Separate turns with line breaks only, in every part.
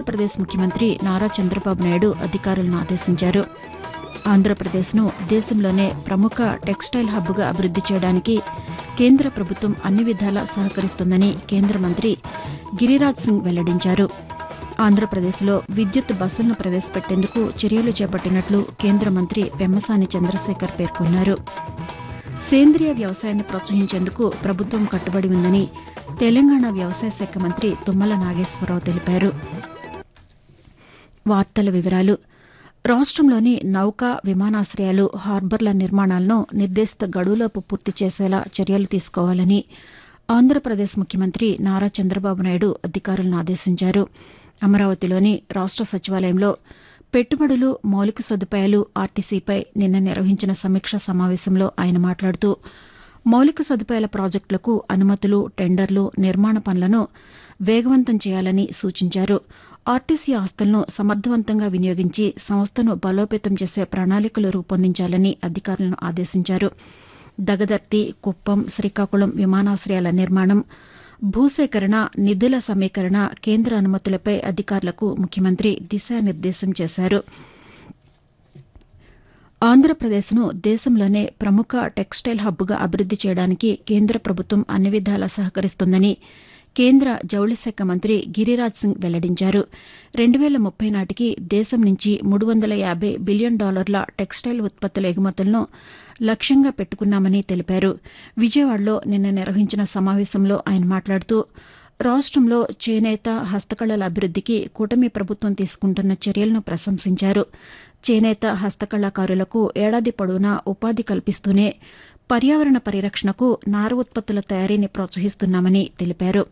ఆంధ్రప్రదేశ్ ముఖ్యమంత్రి నారా చంద్రబాబు నాయుడు అధికారులను ఆదేశించారు ఆంధ్రప్రదేశ్ను దేశంలోనే ప్రముఖ టెక్స్టైల్ హబ్గా అభివృద్ది చేయడానికి కేంద్ర ప్రభుత్వం అన్ని విధాలా సహకరిస్తుందని కేంద్ర మంత్రి గిరిరాజ్ సింగ్ వెల్లడించారు ఆంధ్రప్రదేశ్లో విద్యుత్ బస్సులను ప్రవేశపెట్టేందుకు చర్యలు చేపట్టినట్లు కేంద్ర మంత్రి పెమ్మసాని చంద్రశేఖర్ పేర్కొన్నారు సేంద్రియ వ్యవసాయాన్ని ప్రోత్సహించేందుకు ప్రభుత్వం కట్టుబడి ఉందని తెలంగాణ వ్యవసాయ శాఖ మంత్రి తుమ్మల నాగేశ్వరరావు తెలిపారు వార్తల వివరాలు రాష్టంలోని నౌకా విమానాశయాలు హార్బర్ల నిర్మాణాలను నిర్దేశిత గడువులోపు పూర్తి చేసేలా చర్యలు తీసుకోవాలని ఆంధ్రప్రదేశ్ ముఖ్యమంత్రి నారా చంద్రబాబు నాయుడు అధికారులను ఆదేశించారు అమరావతిలోని రాష్ట సచివాలయంలో పెట్టుబడులు మౌలిక సదుపాయాలు ఆర్టీసీపై నిన్న నిర్వహించిన సమీక్షా సమావేశంలో ఆయన మాట్లాడుతూ మౌలిక సదుపాయాల ప్రాజెక్టులకు అనుమతులు టెండర్లు నిర్మాణ పనులను వేగవంతం చేయాలని సూచించారు ఆర్టీసీ ఆస్తులను సమర్దవంతంగా వినియోగించి సంస్థను బలోపేతం చేసే ప్రణాళికలు రూపొందించాలని అధికారులను ఆదేశించారు దగదర్తి కుప్పం శ్రీకాకుళం విమానాశయాల నిర్మాణం భూసేకరణ నిధుల సమీకరణ కేంద్ర అనుమతులపై అధికారులకు ముఖ్యమంత్రి దిశానిర్దేశం చేశారు ఆంధ్రప్రదేశ్ను దేశంలోనే ప్రముఖ టెక్స్టైల్ హబ్గా అభివృద్ది చేయడానికి కేంద్ర ప్రభుత్వం అన్ని విధాలా సహకరిస్తుందని కేంద్ర జౌళి శాఖ మంత్రి గిరిరాజ్ సింగ్ వెల్లడించారు రెండు వేల ముప్పై నాటికి దేశం నుంచి మూడు వందల యాబై బిలియన్ డాలర్ల టెక్స్టైల్ ఉత్పత్తుల ఎగుమతులను లక్ష్యంగా పెట్టుకున్నామని తెలిపారు విజయవాడలో నిన్న నిర్వహించిన సమావేశంలో ఆయన మాట్లాడుతూ రాష్టంలో చేనేత హస్తకళల అభివృద్దికి కూటమి ప్రభుత్వం తీసుకుంటున్న చర్యలను ప్రశంసించారు చేనేత హస్తకళాకారులకు ఏడాది పొడవునా ఉపాధి కల్పిస్తూనే పర్యావరణ పరిరక్షణకు నార ఉత్పత్తుల తయారీని ప్రోత్సహిస్తున్నామని తెలిపారు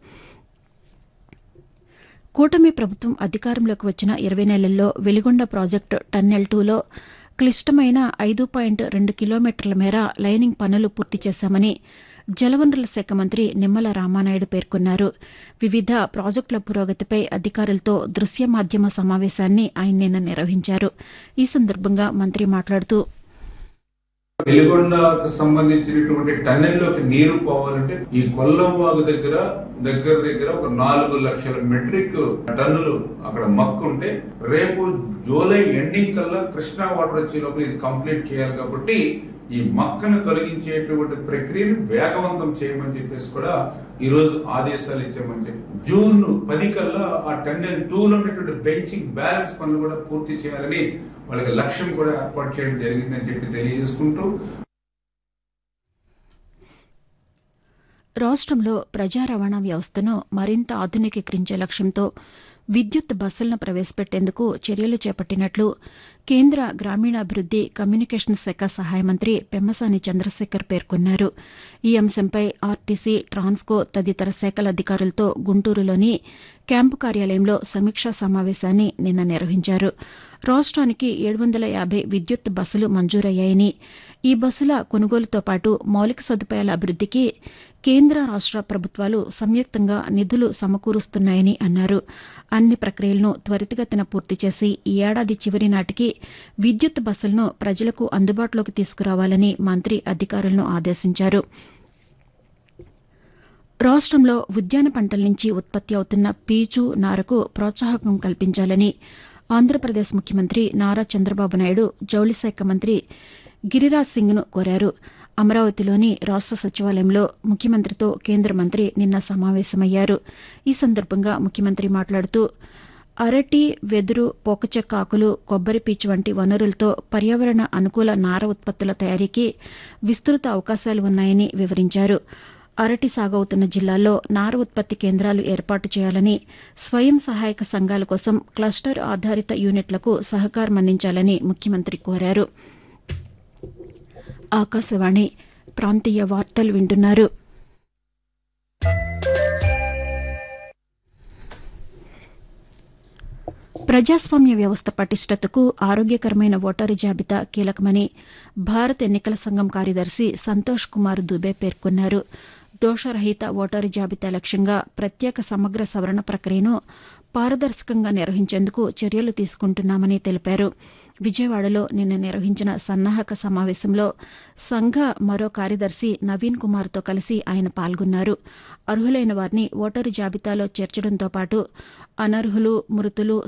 కూటమి ప్రభుత్వం అధికారంలోకి వచ్చిన ఇరవై నెలల్లో వెలిగొండ ప్రాజెక్టు టన్నెల్ టూలో క్లిష్టమైన ఐదు పాయింట్ రెండు కిలోమీటర్ల మేర లైనింగ్ పనులు పూర్తి చేశామని జలవనరుల శాఖ మంత్రి నిమ్మల రామానాయుడు పేర్కొన్నారు వివిధ ప్రాజెక్టుల పురోగతిపై అధికారులతో దృశ్య మాధ్యమ సమావేశాన్ని ఆయన నిన్న నిర్వహించారు ఈ సందర్భంగా మంత్రి మాట్లాడుతూ
వెలిగొండకు సంబంధించినటువంటి టన్నెల్లోకి నీరు పోవాలంటే ఈ కొల్లం వాగు దగ్గర దగ్గర దగ్గర ఒక నాలుగు లక్షల మెట్రిక్ టన్నులు అక్కడ మక్కు ఉంటే రేపు జూలై ఎండింగ్ కల్లా కృష్ణా వాటర్ వచ్చే లోపల ఇది కంప్లీట్ చేయాలి కాబట్టి ఈ మక్కను తొలగించేటువంటి ప్రక్రియను వేగవంతం చేయమని చెప్పేసి కూడా ఈ రోజు ఆదేశాలు ఇచ్చామని చెప్పి జూన్ పది కల్లా ఆ టన్నెల్ టూ లో ఉన్నటువంటి బెంచింగ్ బ్యాలెన్స్ పనులు కూడా పూర్తి చేయాలని వాళ్ళకి లక్ష్యం కూడా ఏర్పాటు చేయడం జరిగిందని చెప్పి తెలియజేసుకుంటూ
రాష్టంలో ప్రజా రవాణా వ్యవస్థను మరింత ఆధునికీకరించే లక్ష్యంతో విద్యుత్ బస్సులను ప్రవేశపెట్టేందుకు చర్యలు చేపట్టినట్లు కేంద్ర గ్రామీణాభివృద్ది కమ్యూనికేషన్ శాఖ సహాయ మంత్రి పెమ్మసాని చంద్రశేఖర్ పేర్కొన్నారు ఈ అంశంపై ఆర్టీసీ ట్రాన్స్కో తదితర శాఖల అధికారులతో గుంటూరులోని క్యాంపు కార్యాలయంలో సమీక్షా సమావేశాన్ని నిన్న నిర్వహించారు రాష్ట్రానికి ఏడు వందల యాబై విద్యుత్ బస్సులు మంజూరయ్యాయని ఈ బస్సుల కొనుగోలుతో పాటు మౌలిక సదుపాయాల అభివృద్దికి కేంద్ర రాష్ట ప్రభుత్వాలు సంయుక్తంగా నిధులు సమకూరుస్తున్నాయని అన్నారు అన్ని ప్రక్రియలను త్వరితగతిన పూర్తి చేసి ఈ ఏడాది చివరి నాటికి విద్యుత్ బస్సులను ప్రజలకు అందుబాటులోకి తీసుకురావాలని మంత్రి అధికారులను ఆదేశించారు రాష్టంలో ఉద్యాన పంటల నుంచి ఉత్పత్తి అవుతున్న పీచు నారకు ప్రోత్సాహకం కల్పించాలని ఆంధ్రప్రదేశ్ ముఖ్యమంత్రి నారా చంద్రబాబు నాయుడు జౌళి శాఖ మంత్రి గిరిరాజ్ సింగ్ను కోరారు అమరావతిలోని రాష్ట సచివాలయంలో ముఖ్యమంత్రితో కేంద్ర మంత్రి నిన్న సమావేశమయ్యారు ఈ సందర్భంగా ముఖ్యమంత్రి మాట్లాడుతూ అరటి వెదురు పోకచెక్క ఆకులు కొబ్బరి పీచు వంటి వనరులతో పర్యావరణ అనుకూల నార ఉత్పత్తుల తయారీకి విస్తృత అవకాశాలు ఉన్నాయని వివరించారు అరటి సాగవుతున్న జిల్లాల్లో నార ఉత్పత్తి కేంద్రాలు ఏర్పాటు చేయాలని స్వయం సహాయక సంఘాల కోసం క్లస్టర్ ఆధారిత యూనిట్లకు సహకారం అందించాలని ముఖ్యమంత్రి కోరారు ఆకాశవాణి ప్రాంతీయ వార్తలు వింటున్నారు ప్రజాస్వామ్య వ్యవస్థ పటిష్టతకు ఆరోగ్యకరమైన ఓటరు జాబితా కీలకమని భారత ఎన్నికల సంఘం కార్యదర్శి సంతోష్ కుమార్ దుబే పేర్కొన్నారు దోషరహిత ఓటరు జాబితా లక్ష్యంగా ప్రత్యేక సమగ్ర సవరణ ప్రక్రియను పారదర్శకంగా నిర్వహించేందుకు చర్యలు తీసుకుంటున్నామని తెలిపారు విజయవాడలో నిన్న నిర్వహించిన సన్నాహక సమావేశంలో సంఘ మరో కార్యదర్శి నవీన్ కుమార్తో కలిసి ఆయన పాల్గొన్నారు అర్హులైన వారిని ఓటరు జాబితాలో చేర్చడంతో పాటు అనర్హులు మృతులు